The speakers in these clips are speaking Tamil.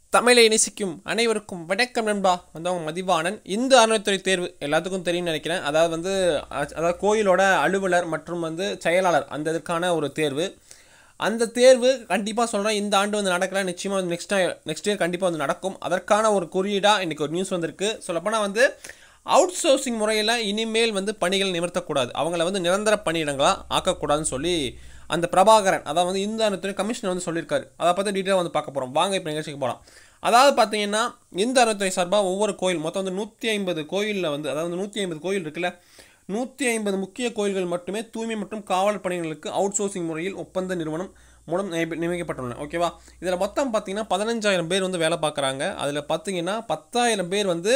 தமிழை நேசிக்கும் அனைவருக்கும் வணக்கம் நண்பா வந்தவங்க மதிவாணன் இந்த அறநிலைத்துறை தேர்வு எல்லாத்துக்கும் தெரியும்னு நினைக்கிறேன் அதாவது வந்து அ- அதாவது கோயிலோட அலுவலர் மற்றும் வந்து செயலாளர் அந்த இதற்கான ஒரு தேர்வு அந்த தேர்வு கண்டிப்பாக சொல்கிறேன் இந்த ஆண்டு வந்து நடக்கல நிச்சயமாக வந்து நெக்ஸ்ட் நெக்ஸ்ட் இயர் கண்டிப்பாக வந்து நடக்கும் அதற்கான ஒரு குறியீடாக இன்றைக்கி ஒரு நியூஸ் வந்திருக்கு சொல்லப்போனால் வந்து அவுட் சோர்சிங் முறையில் இனிமேல் வந்து பணிகள் நிமிர்த்தக்கூடாது அவங்கள வந்து நிரந்தர பணியிடங்களாக ஆக்கக்கூடாதுன்னு சொல்லி அந்த பிரபாகரன் அதாவது வந்து இந்த அறத்துறை கமிஷனர் வந்து சொல்லியிருக்காரு அதை பற்றி டீட்டெயிலாக வந்து பார்க்க போகிறோம் வாங்க இப்போ நிகழ்ச்சிக்கு போகலாம் அதாவது பார்த்தீங்கன்னா இந்த அறத்துறை சார்பாக ஒவ்வொரு கோயில் மொத்தம் வந்து நூற்றி ஐம்பது கோயிலில் வந்து அதாவது நூற்றி ஐம்பது கோயில் இருக்குல்ல நூற்றி ஐம்பது முக்கிய கோயில்கள் மட்டுமே தூய்மை மற்றும் காவல் பணிகளுக்கு அவுட் சோர்சிங் முறையில் ஒப்பந்த நிறுவனம் மூலம் நியமி- நியமிக்கப்பட்டுள்ளன ஓகேவா இதில் மொத்தம் பார்த்தீங்கன்னா பதினஞ்சாயிரம் பேர் வந்து வேலை பார்க்குறாங்க அதில் பார்த்தீங்கன்னா பத்தாயிரம் பேர் வந்து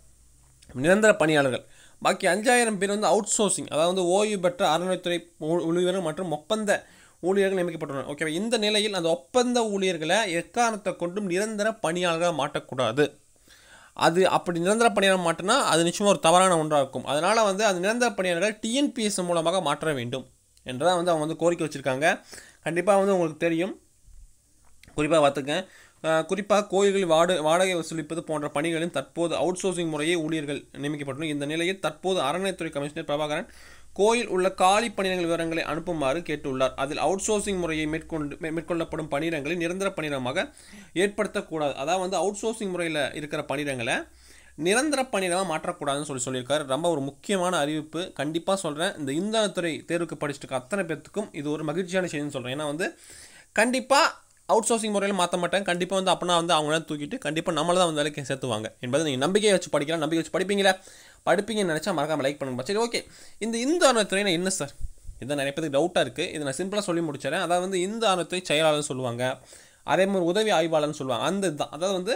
நிரந்தர பணியாளர்கள் பாக்கி அஞ்சாயிரம் பேர் வந்து அவுட் சோர்சிங் அதாவது வந்து ஓய்வு பெற்ற அறநிலைத்துறை ஊ- ஊழியர்கள் மற்றும் ஒப்பந்த ஊழியர்கள் நியமிக்கப்பட்டுள்ளனர் ஓகேவா இந்த நிலையில் அந்த ஒப்பந்த ஊழியர்களை எக்காரணத்தை கொண்டும் நிரந்தர பணியாளராக மாட்டக்கூடாது அது அப்படி நிரந்தர பணியாளர் மாட்டினா அது நிச்சயமாக ஒரு தவறான ஒன்றாக இருக்கும் அதனால் வந்து அந்த நிரந்தர பணியாளர்கள் டிஎன்பிஎஸ் மூலமாக மாற்ற வேண்டும் என்றதான் வந்து அவங்க வந்து கோரிக்கை வச்சுருக்காங்க கண்டிப்பாக வந்து உங்களுக்கு தெரியும் குறிப்பாக பார்த்துங்க குறிப்பாக கோயில்கள் வாட வாடகை வசூலிப்பது போன்ற பணிகளின் தற்போது அவுட் சோர்சிங் முறையே ஊழியர்கள் நியமிக்கப்பட்டுள்ளனர் இந்த நிலையில் தற்போது அறநிலைத்துறை கமிஷனர் பிரபாகரன் கோயில் உள்ள காலி பணியிடங்கள் விவரங்களை அனுப்புமாறு கேட்டுள்ளார் அதில் அவுட் சோர்சிங் முறையை மேற்கொண்டு மே- மேற்கொள்ளப்படும் பணியிடங்களை நிரந்தர பணியிடமாக ஏற்படுத்தக்கூடாது அதாவது வந்து அவுட் சோர்சிங் முறையில் இருக்கிற பணியிடங்களை நிரந்தர பணியிடமாக மாற்றக்கூடாதுன்னு சொல்லி சொல்லியிருக்காரு ரொம்ப ஒரு முக்கியமான அறிவிப்பு கண்டிப்பாக சொல்கிறேன் இந்த இந்தாத்துறை தேர்வுக்கு படிச்சுட்டு இருக்க அத்தனை பேர்த்துக்கும் இது ஒரு மகிழ்ச்சியான செய்தின்னு சொல்கிறேன் ஏன்னா வந்து கண்டிப்பாக அவுட் சோர்சிங் முறையில் மாற்ற மாட்டாங்க கண்டிப்பாக வந்து அப்பனா வந்து அவங்கள தூக்கிட்டு கண்டிப்பாக நம்மள தான் வந்து வேலைக்கு சேர்த்துவாங்க என்பதை நீங்கள் நம்பிக்கையை வச்சு படிக்கலாம் நம்பிக்கை வச்சு படிப்பீங்களா படிப்பீங்கன்னு நினச்சா மறக்காம லைக் பண்ணுங்க சரி ஓகே இந்த இந்த ஆணத்துறைனா என்ன சார் இதான் நிறைய பேருக்கு டவுட்டாக இருக்குது இதை நான் சிம்பிளாக சொல்லி முடிச்சிடறேன் அதாவது வந்து இந்த ஆணத்துறை செயலாளர்னு சொல்லுவாங்க அதே மாதிரி உதவி ஆய்வாளர்னு சொல்லுவாங்க அந்த இதுதான் அதாவது வந்து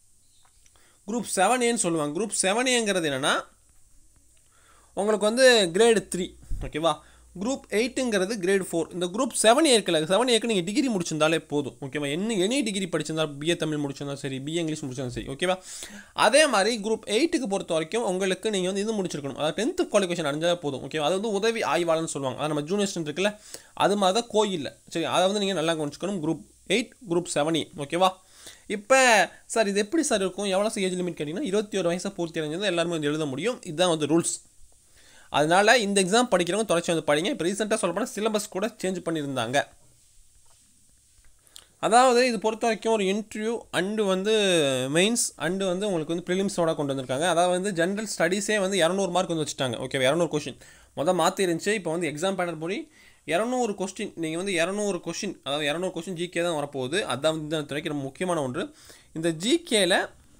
குரூப் செவன் ஏன்னு சொல்லுவாங்க குரூப் செவன் ஏங்கிறது என்னென்னா உங்களுக்கு வந்து கிரேடு த்ரீ ஓகேவா குரூப் எயிட்டுங்கிறது கிரேட் ஃபோர் இந்த குரூப் செவன் ஏற்கல செவன் ஏற்கு நீங்கள் டிகிரி முடிச்சிருந்தாலே போதும் ஓகேவா என்ன எனி டிகிரி படிச்சிருந்தா பிஏ தமிழ் முடிச்சிருந்தா சரி பிஏ இங்கிலீஷ் முடிச்சிருந்தா சரி ஓகேவா அதே மாதிரி குரூப் எயிட்டுக்கு பொறுத்த வரைக்கும் உங்களுக்கு நீங்கள் வந்து இது முடிச்சிருக்கணும் அதாவது டென்த்து குவாலிஃபிகேஷன் அடைஞ்சாலே போதும் ஓகேவா அது வந்து உதவி ஆய்வாளர்னு சொல்லுவாங்க அது நம்ம ஜூனியர் ஸ்டூடெண்ட் இருக்குல்ல அது மாதிரி தான் கோயிலில் சரி அதை வந்து நீங்கள் நல்லா கவனிச்சுக்கணும் group eight group seven A ஓகேவா இப்போ சார் இது எப்படி சார் இருக்கும் எவ்வளோ ஏஜ் லிமிட் கேட்டிங்கன்னா இருபத்தி ஒரு வயசை பூர்த்தி அடைஞ்சது எல்லாருமே வந்து எழுத முடியும் இதுதான் வந்து ரூல்ஸ் அதனால் இந்த எக்ஸாம் படிக்கிறவங்க தொடர்ச்சி வந்து படிங்க இப்போ ரீசெண்டாக சொல்லப்போனால் சிலபஸ் கூட சேஞ்ச் பண்ணியிருந்தாங்க அதாவது இது பொறுத்த வரைக்கும் ஒரு இன்டர்வியூ அண்டு வந்து மெயின்ஸ் அண்டு வந்து உங்களுக்கு வந்து ப்ரிலிம்ஸோட கொண்டு வந்திருக்காங்க அதாவது வந்து ஜென்ரல் ஸ்டடீஸே வந்து இரநூறு மார்க் வந்து வச்சுட்டாங்க ஓகே இரநூறு கொஷின் மொதல் மாற்றி இருந்துச்சு இப்போ வந்து எக்ஸாம் பேனர் போய் இரநூறு கொஸ்டின் நீங்கள் வந்து இரநூறு கொஷின் அதாவது இரநூறு கொஸ்டின் ஜிகே தான் வரப்போகுது அதான் வந்து இந்த துறைக்கு ரொம்ப முக்கியமான ஒன்று இந்த ஜிகேல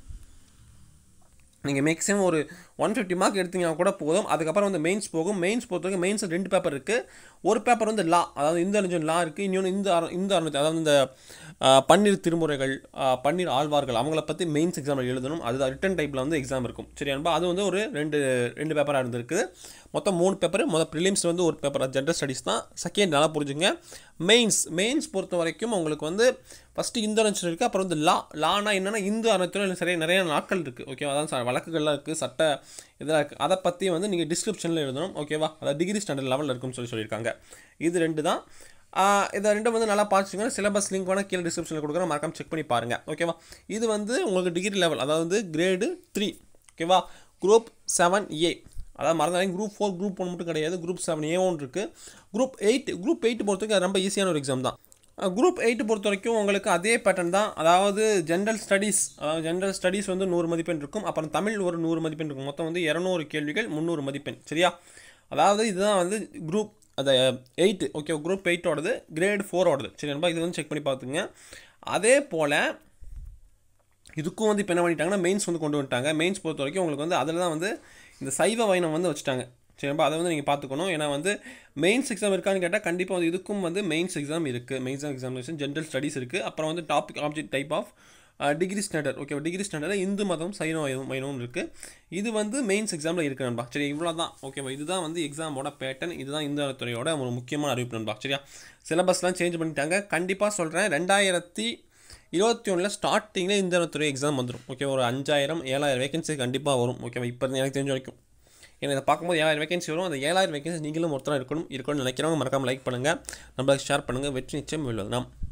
நீங்கள் மேக்ஸிமம் ஒரு ஒன் ஃபிஃப்டி மார்க் எடுத்தீங்கன்னா கூட போதும் அதுக்கப்புறம் வந்து மெயின்ஸ் போகும் மெயின்ஸ் பொறுத்த வரைக்கும் மெயின்ஸில் ரெண்டு பேப்பர் இருக்குது ஒரு பேப்பர் வந்து லா அதாவது இந்த அறிஞன் லா இருக்குது இன்னொன்று இந்த அர- இந்த அரண் அதாவது இந்த ஆ, பன்னீர் திருமுறைகள் ஆ, பன்னீர் ஆழ்வார்கள் அவங்கள பற்றி மெயின்ஸ் எக்ஸாம் எழுதணும் அது ரிட்டன் டைப்பில் வந்து எக்ஸாம் இருக்கும் சரி அன்பா அது வந்து ஒரு ரெண்டு ரெண்டு பேப்பராக இருந்திருக்கு மொத்தம் மூணு பேப்பர் மொதல் ப்ரிலிம்ஸ் வந்து ஒரு பேப்பர் ஜென்ரல் ஸ்டடீஸ் தான் செகண்ட் நல்லா புரிஞ்சுங்க மெயின்ஸ் மெயின்ஸ் பொறுத்த வரைக்கும் உங்களுக்கு வந்து ஃபஸ்ட்டு இந்த அரசு இருக்குது அப்புறம் வந்து லா லானா என்னென்னா இந்து அரசுல சரியா நிறைய நாட்கள் இருக்குது ஓகேவா அதான் ச- வழக்குகள்லாம் இருக்குது சட்ட இதெல்லாம் இருக்குது அதை பற்றி வந்து நீங்கள் டிஸ்கிரிப்ஷனில் எழுதணும் ஓகேவா அதாவது டிகிரி ஸ்டாண்டர்ட் லெவலில் இருக்குன்னு சொல்லி சொல்லியிருக்காங்க இது ரெண்டு தான் ஆஹ் இதை ரெண்டும் வந்து நல்லா பார்த்துச்சுங்க சிலபஸ் லிங்க் வேணால் கீழே டிஸ்கிரிப்ஷனில் கொடுக்குறேன் மறக்காம செக் பண்ணி பாருங்கள் ஓகேவா இது வந்து உங்களுக்கு டிகிரி லெவல் அதாவது கிரேடு த்ரீ ஓகேவா குரூப் செவன் ஏ அதாவது மறந்தாலும் குரூப் ஃபோர் குரூப் ஒன் மட்டும் கிடையாது குரூப் செவன் ஏ ஒன்று இருக்குது குரூப் எயிட் குரூப் எயிட் பொறுத்த வரைக்கும் அது ரொம்ப ஈஸியான ஒரு எக்ஸாம் தான் குரூப் எயிட் பொறுத்த வரைக்கும் உங்களுக்கு அதே பேட்டர்ன் தான் அதாவது ஜென்ரல் ஸ்டடீஸ் அதாவது ஜென்ரல் ஸ்டடீஸ் வந்து நூறு மதிப்பெண் இருக்கும் அப்புறம் தமிழ் ஒரு நூறு மதிப்பெண் இருக்கும் மொத்தம் வந்து இரநூறு கேள்விகள் முந்நூறு மதிப்பெண் சரியா அதாவது இதுதான் வந்து குரூப் அந்த எயிட்டு ஓகே குரூப் எயிட்டோடது கிரேட் ஃபோரோடது சரி நண்பா இது வந்து செக் பண்ணி பார்த்துங்க அதே போல் இதுக்கும் வந்து இப்போ என்ன பண்ணிட்டாங்கன்னா மெயின்ஸ் வந்து கொண்டு வந்துட்டாங்க மெயின்ஸ் பொறுத்த வரைக்கும் உங்களுக்கு வந்து அதில் தான் வந்து இந்த சைவ வைணம் வந்து வச்சுட்டாங்க சரிப்பா அதை வந்து நீங்கள் பார்த்துக்கணும் ஏன்னா வந்து மெயின்ஸ் எக்ஸாம் இருக்கான்னு கேட்டால் கண்டிப்பாக வந்து இதுக்கும் வந்து மெயின்ஸ் எக்ஸாம் இருக்குது மெயின்ஸ் எக்ஸாமினேஷன் ஜென்ரல் ஸ்டடீஸ் இருக்குது அப்புறம் வந்து topic object type of degree standard okay degree ஸ்டாண்டர்டில் இந்து மதம் சைன வைணவம் வைணவம் இருக்குது இது வந்து மெயின்ஸ் எக்ஸாமில் இருக்குது நண்பா சரி இவ்வளோ தான் ஓகேவா இதுதான் வந்து எக்ஸாமோட பேட்டர்ன் இதுதான் இந்த துறையோட ஒரு முக்கியமான அறிவிப்பு நண்பா சரியா சிலபஸ்லாம் சேஞ்ச் பண்ணிட்டாங்க கண்டிப்பாக சொல்கிறேன் ரெண்டாயிரத்தி இருபத்தி ஒன்றில் ஸ்டார்டிங்கில் இந்த துறை எக்ஸாம் வந்துடும் ஓகே ஒரு அஞ்சாயிரம் ஏழாயிரம் வேகன்சி கண்டிப்பாக வரும் ஓகேவா இப்போ இருந்து எனக்கு தெரிஞ்ச வரைக்கும் ஏன்னா இதை பார்க்கும்போது ஏழாயிரம் வேகன்சி வரும் அந்த ஏழாயிரம் வேகன்சி நீங்களும் ஒருத்தராக இருக்கணும் இருக்கணும்னு நினைக்கிறவங்க மறக்காமல் லைக் பண்ணுங்கள் நம்மளுக்கு ஷேர் பண்ணுங்கள் வெற்றி நிச்சயம் வெல்வது நாம்